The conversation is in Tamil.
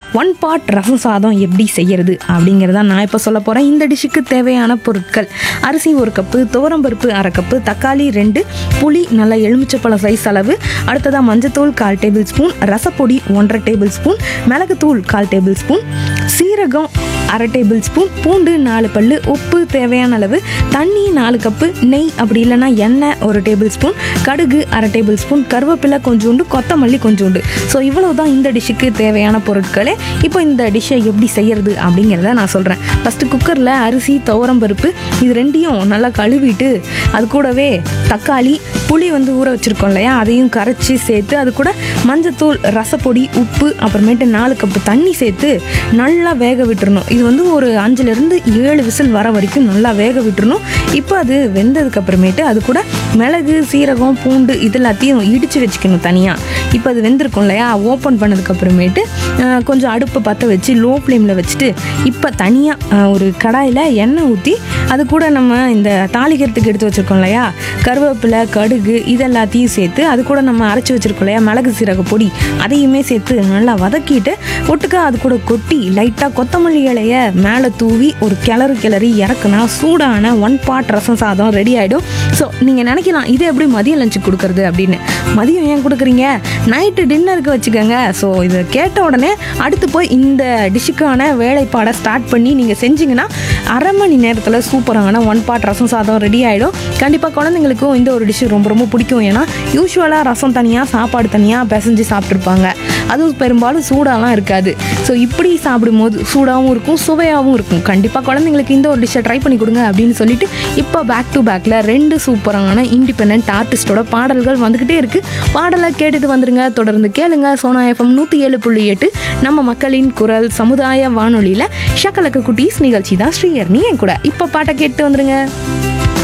ஒன் பாட் ரசம் சாதம் எப்படி செய்யறது அப்படிங்கிறத நான் இப்போ சொல்ல போகிறேன் இந்த டிஷ்ஷுக்கு தேவையான பொருட்கள் அரிசி ஒரு கப்பு துவரம்பருப்பு அரை கப்பு தக்காளி ரெண்டு புளி நல்ல எலுமிச்சப்பழ சைஸ் அளவு அடுத்ததாக மஞ்சத்தூள் கால் டேபிள் ஸ்பூன் ரசப்பொடி ஒன்றரை டேபிள் ஸ்பூன் மிளகுத்தூள் கால் டேபிள் ஸ்பூன் சீரகம் அரை டேபிள் ஸ்பூன் பூண்டு நாலு பல்லு உப்பு தேவையான அளவு தண்ணி நாலு கப்பு நெய் அப்படி இல்லைன்னா எண்ணெய் ஒரு டேபிள் ஸ்பூன் கடுகு அரை டேபிள் ஸ்பூன் கருவேப்பிலை கொஞ்சோண்டு கொத்தமல்லி கொஞ்சோண்டு ஸோ இவ்வளவு தான் இந்த டிஷ்ஷுக்கு தேவையான பொருட்களே இப்போ இந்த டிஷ்ஷை எப்படி செய்யறது அப்படிங்கிறத நான் சொல்கிறேன் ஃபஸ்ட்டு குக்கரில் அரிசி துவரம் பருப்பு இது ரெண்டையும் நல்லா கழுவிட்டு அது கூடவே தக்காளி புளி வந்து ஊற வச்சுருக்கோம் இல்லையா அதையும் கரைச்சி சேர்த்து அது கூட மஞ்சத்தூள் ரசப்பொடி உப்பு அப்புறமேட்டு நாலு கப்பு தண்ணி சேர்த்து நல்லா வேக விட்டுறணும் இது வந்து ஒரு அஞ்சுலேருந்து ஏழு விசில் வர வரைக்கும் நல்லா வேக விட்டுறணும் இப்போ அது வெந்ததுக்கு அப்புறமேட்டு அது கூட மிளகு சீரகம் பூண்டு இது எல்லாத்தையும் இடித்து வச்சுக்கணும் தனியாக இப்போ அது வெந்திருக்கும் இல்லையா ஓப்பன் பண்ணதுக்கு அப்புறமேட்டு அஹ், கொஞ்சம் அடுப்பை பற்ற வச்சு லோ ஃப்ளேமில் வச்சுட்டு இப்போ தனியாக ஒரு கடாயில் எண்ணெய் ஊற்றி அது கூட நம்ம இந்த தாளிக்கிறதுக்கு எடுத்து வச்சுருக்கோம் இல்லையா கருவேப்பிலை கடுகு இது எல்லாத்தையும் சேர்த்து அது கூட நம்ம அரைச்சி வச்சுருக்கோம் இல்லையா மிளகு சீரக பொடி அதையுமே சேர்த்து நல்லா வதக்கிட்டு ஒட்டுக்கா அது கூட கொட்டி லைட்டாக கொத்தமல்லி இலைய மேலே தூவி ஒரு கிளறு கிளறி இறக்குனா சூடான ஒன் பாட் ரசம் சாதம் ரெடி ஆகிடும் ஸோ நீங்கள் நினைக்கலாம் இது எப்படி மதியம் லஞ்சு கொடுக்குறது அப்படின்னு மதியம் ஏன் கொடுக்குறீங்க நைட்டு டின்னருக்கு வச்சுக்கோங்க ஸோ இதை கேட்ட உடனே அடுத்து போய் இந்த டிஷ்ஷுக்கான வேலைப்பாடை ஸ்டார்ட் பண்ணி நீங்கள் செஞ்சீங்கன்னா அரை மணி நேரத்தில் சூப்பரான ஒன் பாட் ரசம் சாதம் ரெடி ஆகிடும் கண்டிப்பாக குழந்தைங்களுக்கும் இந்த ஒரு டிஷ்ஷு ரொம்ப ரொம்ப பிடிக்கும் ஏன்னா யூஸ்வலாக ரசம் தனியாக சாப்பாடு தனியாக பிசைஞ்சு சாப்பிட்ருப்பாங்க அதுவும் பெரும்பாலும் சூடாலாம் இருக்காது ஸோ இப்படி சாப்பிடும்போது சூடாகவும் இருக்கும் சுவையாகவும் இருக்கும் கண்டிப்பாக குழந்தைங்களுக்கு இந்த ஒரு டிஷ்ஷை ட்ரை பண்ணி கொடுங்க அப்படின்னு சொல்லிட்டு இப்போ பேக் டு பேக்கில் ரெண்டு சூப்பரான இண்டிபெண்ட் ஆர்டிஸ்டோட பாடல்கள் வந்துக்கிட்டே இருக்குது பாடலை கேட்டுட்டு வந்துருங்க தொடர்ந்து கேளுங்க சோனா எஃப்எம் நூற்றி ஏழு புள்ளி எட்டு நம்ம மக்களின் குரல் சமுதாய வானொலியில் ஷக்கலக்க குட்டீஸ் நிகழ்ச்சி தான் ஸ்ரீயர்னி என் கூட இப்போ பாட்டை கேட்டு வந்துருங்க